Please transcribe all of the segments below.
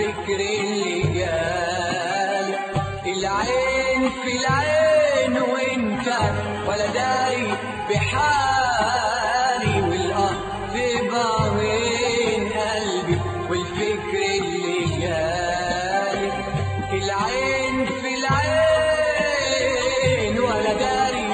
والفكر اللي جال العين في العين وانت ولا داري بحالي والاه في بعضين قلبي والفكر اللي جال العين في العين ولا داري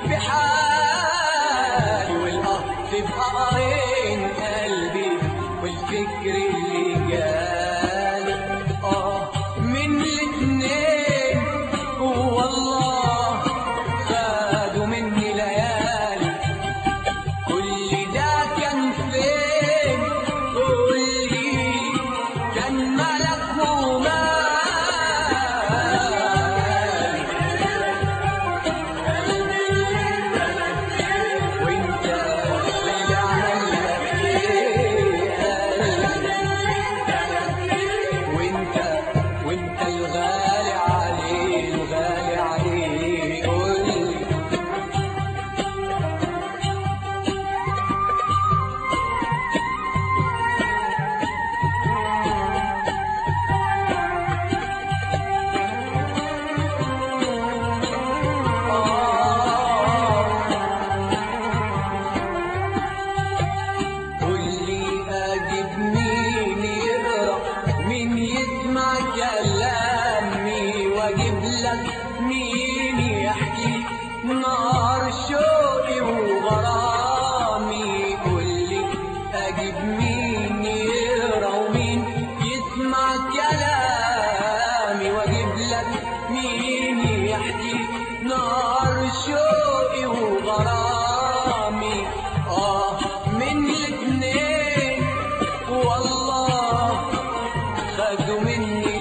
بحالي والاه في بعضين قلبي والفكر اللي جالي اه من الاتنين والله خدوا مني ليالي كل ده كان فين قول لي كان ملك ومال وانت اللي عملك ايه وانت وانت الغالي عليه الغالي عليه قول لي قول لي اجيب مين يقرا مين يسمع كلامي واجيب لك مين يحكي نار شوقي وغرامي قول لي اجيب مين يقرا ومين يسمع كلامي واجيب لك مين يحكي نار شوقي وغرامي اه من الاتنين والله خدوا مني